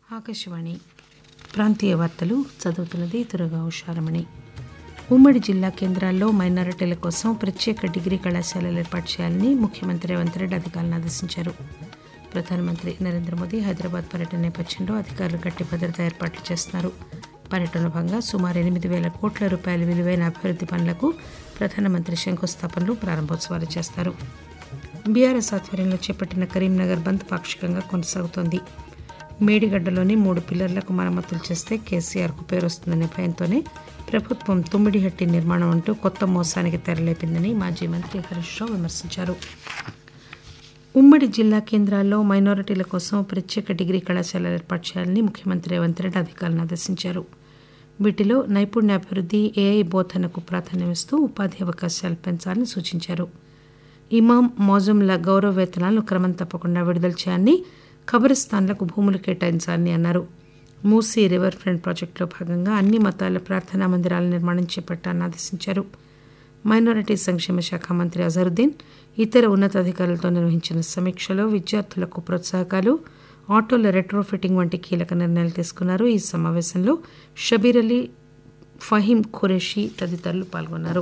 ఆకాశవాణి ప్రాంతీయ వార్తలు చదువుతున్నది తురగా ఉషారమణి ఉమ్మడి జిల్లా కేంద్రాల్లో మైనారిటీల కోసం ప్రత్యేక డిగ్రీ కళాశాలలు ఏర్పాటు చేయాలని ముఖ్యమంత్రి రేవంత్ రెడ్డి అధికారులను ఆదేశించారు ప్రధానమంత్రి నరేంద్ర మోదీ హైదరాబాద్ పర్యటన నేపథ్యంలో అధికారులు గట్టి భద్రతా ఏర్పాట్లు చేస్తున్నారు పర్యటనలో భాగంగా సుమారు ఎనిమిది వేల కోట్ల రూపాయల విలువైన అభివృద్ది పనులకు ప్రధానమంత్రి శంకుస్థాపనలు ప్రారంభోత్సవాలు చేస్తారు బీఆర్ఎస్ ఆధ్వర్యంలో చేపట్టిన కరీంనగర్ బంద్ పాక్షికంగా కొనసాగుతోంది మేడిగడ్డలోని మూడు పిల్లర్లకు మరమ్మతులు చేస్తే కేసీఆర్కు పేరు వస్తుందనే భయంతోనే ప్రభుత్వం తుమ్మిడిహట్టి నిర్మాణం అంటూ కొత్త మోసానికి తెరలేపిందని మాజీ మంత్రి హరీష్ రావు విమర్శించారు ఉమ్మడి జిల్లా కేంద్రాల్లో మైనారిటీల కోసం ప్రత్యేక డిగ్రీ కళాశాలలు ఏర్పాటు చేయాలని ముఖ్యమంత్రి రేవంత్ రెడ్డి అధికారులను ఆదేశించారు వీటిలో నైపుణ్యాభివృద్ధి ఏఐ బోధనకు ప్రాధాన్యమిస్తూ ఉపాధి అవకాశాలు పెంచాలని సూచించారు ఇమాం మౌజుంల గౌరవ వేతనాలను క్రమం తప్పకుండా విడుదల చేయాలని ఖబరిస్తాన్లకు భూములు కేటాయించాలని అన్నారు మూసీ రివర్ ఫ్రంట్ ప్రాజెక్టులో భాగంగా అన్ని మతాల ప్రార్థనా మందిరాల నిర్మాణం చేపట్టాలని ఆదేశించారు మైనారిటీ సంక్షేమ శాఖ మంత్రి అజరుద్దీన్ ఇతర ఉన్నతాధికారులతో నిర్వహించిన సమీక్షలో విద్యార్థులకు ప్రోత్సాహకాలు ఆటోల రెట్రోఫిట్టింగ్ వంటి కీలక నిర్ణయాలు తీసుకున్నారు ఈ సమావేశంలో షబీర్ అలీ ఫహీం ఖురేషి తదితరులు పాల్గొన్నారు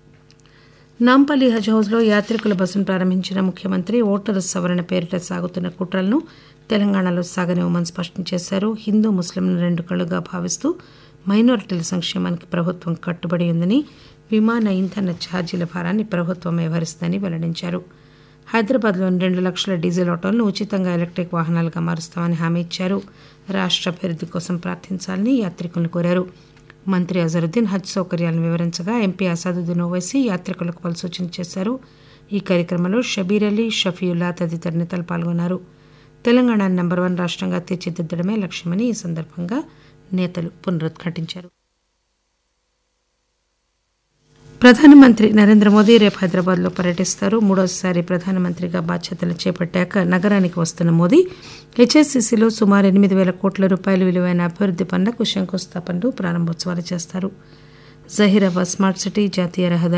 నాంపల్లి హజ్ హౌస్లో యాత్రికుల బస్సును ప్రారంభించిన ముఖ్యమంత్రి ఓటరు సవరణ పేరిట సాగుతున్న కుట్రలను తెలంగాణలో సాగనివ్వమని స్పష్టం చేశారు హిందూ ముస్లింలను రెండు కళ్లుగా భావిస్తూ మైనారిటీల సంక్షేమానికి ప్రభుత్వం కట్టుబడి ఉందని విమాన ఇంధన ఛార్జీల భారాన్ని ప్రభుత్వమే భరిస్తుందని వెల్లడించారు హైదరాబాద్లోని రెండు లక్షల డీజిల్ ఆటోలను ఉచితంగా ఎలక్ట్రిక్ వాహనాలుగా మారుస్తామని హామీ ఇచ్చారు రాష్ట్ర అభివృద్ధి కోసం ప్రార్థించాలని యాత్రికులను కోరారు మంత్రి అజరుద్దీన్ హజ్ సౌకర్యాలను వివరించగా ఎంపీ అసాదుద్దీన్ ఓవైసీ యాత్రికులకు పలు సూచనలు చేశారు ఈ కార్యక్రమంలో షబీర్ అలీ షఫీయుల్లా తదితర నేతలు పాల్గొన్నారు తెలంగాణ నెంబర్ వన్ రాష్ట్రంగా తీర్చిదిద్దడమే లక్ష్యమని ఈ సందర్భంగా నేతలు పునరుద్ఘాటించారు ప్రధానమంత్రి నరేంద్ర మోదీ రేపు హైదరాబాద్లో పర్యటిస్తారు మూడోసారి ప్రధానమంత్రిగా బాధ్యతలు చేపట్టాక నగరానికి వస్తున్న మోదీ హెచ్ఎస్సీసీలో సుమారు ఎనిమిది వేల కోట్ల రూపాయల విలువైన అభివృద్ది పనులకు శంకుస్థాపనలు ప్రారంభోత్సవాలు చేస్తారు జహీరాబాద్ స్మార్ట్ సిటీ జాతీయ రహదారి